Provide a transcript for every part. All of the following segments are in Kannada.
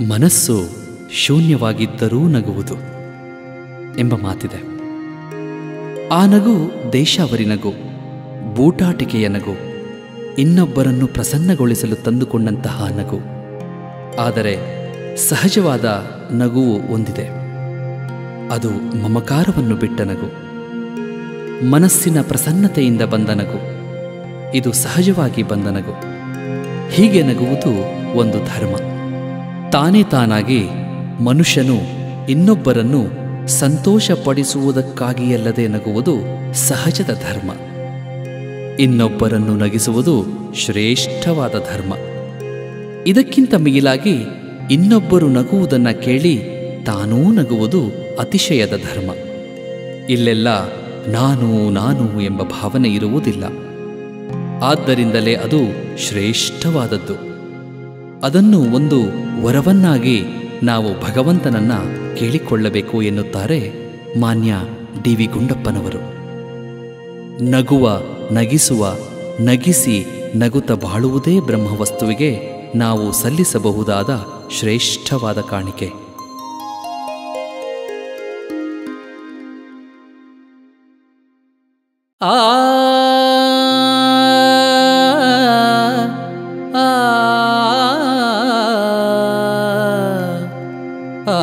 ಮನಸ್ಸು ಶೂನ್ಯವಾಗಿದ್ದರೂ ನಗುವುದು ಎಂಬ ಮಾತಿದೆ ಆ ನಗು ದೇಶಾವರಿ ನಗು ಬೂಟಾಟಿಕೆಯ ನಗು ಇನ್ನೊಬ್ಬರನ್ನು ಪ್ರಸನ್ನಗೊಳಿಸಲು ತಂದುಕೊಂಡಂತಹ ನಗು ಆದರೆ ಸಹಜವಾದ ನಗುವು ಒಂದಿದೆ ಅದು ಮಮಕಾರವನ್ನು ಬಿಟ್ಟ ನಗು ಮನಸ್ಸಿನ ಪ್ರಸನ್ನತೆಯಿಂದ ಬಂದ ನಗು ಇದು ಸಹಜವಾಗಿ ಬಂದ ನಗು ಹೀಗೆ ನಗುವುದು ಒಂದು ಧರ್ಮ ತಾನೇ ತಾನಾಗಿ ಮನುಷ್ಯನು ಇನ್ನೊಬ್ಬರನ್ನು ಸಂತೋಷಪಡಿಸುವುದಕ್ಕಾಗಿಯಲ್ಲದೆ ನಗುವುದು ಸಹಜದ ಧರ್ಮ ಇನ್ನೊಬ್ಬರನ್ನು ನಗಿಸುವುದು ಶ್ರೇಷ್ಠವಾದ ಧರ್ಮ ಇದಕ್ಕಿಂತ ಮಿಗಿಲಾಗಿ ಇನ್ನೊಬ್ಬರು ನಗುವುದನ್ನು ಕೇಳಿ ತಾನೂ ನಗುವುದು ಅತಿಶಯದ ಧರ್ಮ ಇಲ್ಲೆಲ್ಲ ನಾನು ನಾನು ಎಂಬ ಭಾವನೆ ಇರುವುದಿಲ್ಲ ಆದ್ದರಿಂದಲೇ ಅದು ಶ್ರೇಷ್ಠವಾದದ್ದು ಅದನ್ನು ಒಂದು ವರವನ್ನಾಗಿ ನಾವು ಭಗವಂತನನ್ನ ಕೇಳಿಕೊಳ್ಳಬೇಕು ಎನ್ನುತ್ತಾರೆ ಮಾನ್ಯ ಡಿ ವಿ ಗುಂಡಪ್ಪನವರು ನಗುವ ನಗಿಸುವ ನಗಿಸಿ ನಗುತ್ತ ಬಾಳುವುದೇ ಬ್ರಹ್ಮವಸ್ತುವಿಗೆ ನಾವು ಸಲ್ಲಿಸಬಹುದಾದ ಶ್ರೇಷ್ಠವಾದ ಕಾಣಿಕೆ ಆ ಆ ಆ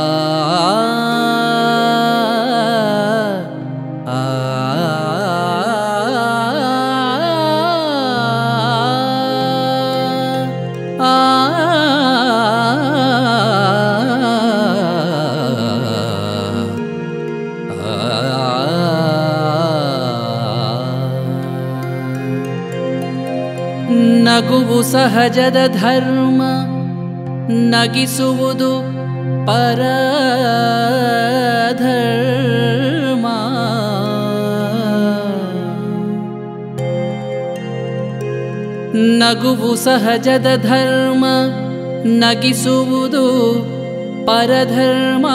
ನಗುವು ಸಹಜದ ಧರ್ಮ ನಗಿಸುವುದು ಪರಧರ್ಮ ನಗುವು ಸಹಜದ ಧರ್ಮ ನಗಿಸುವುದು ಪರಧರ್ಮ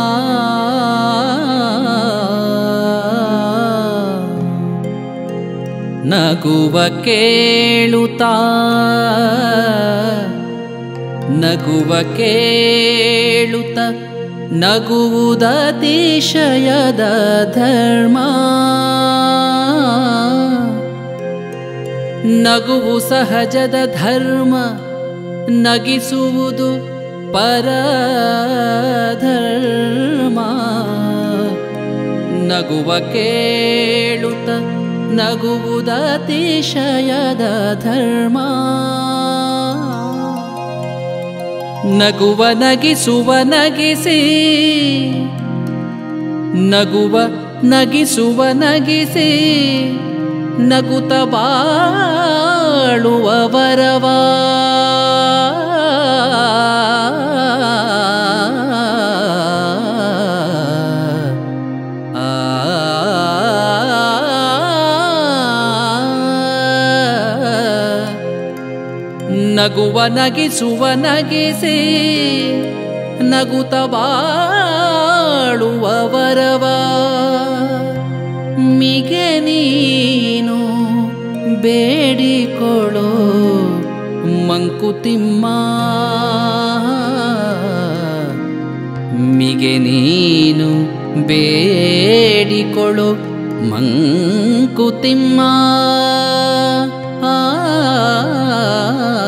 ನಗುವ ಕೇಳುತ್ತಾ ನಗುವ ಕೇಳುತ್ತ ನಗುವುದ ಅತಿಶಯದ ಧರ್ಮ ನಗುವು ಸಹಜದ ಧರ್ಮ ನಗಿಸುವುದು ಪರಧರ್ಮ ನಗುವ ಕೇಳುತ್ತ ನಗುವುದ ಅತಿಶಯದ ಧರ್ಮ ನಗುವ ನಗಿಸುವ ನಗಿಸಿ ನಗುವ ನಗಿಸುವ ನಗಿಸಿ ನಗುತ್ತ ಬಾಳುವ ವರವಾ ನಗುವ ನಗಿಸುವ ನಗಿಸಿ ನಗುತ್ತ ಬಾಳುವ ವರವ ಮಿಗೆ ನೀನು ಬೇಡಿಕೊಳ್ಳೋ ಮಂಕುತಿಮ್ಮ ಮಿಗೆ ನೀನು ಬೇಡಿಕೊಳ್ಳೋ ಮಂಕುತಿಮ್ಮ ಆ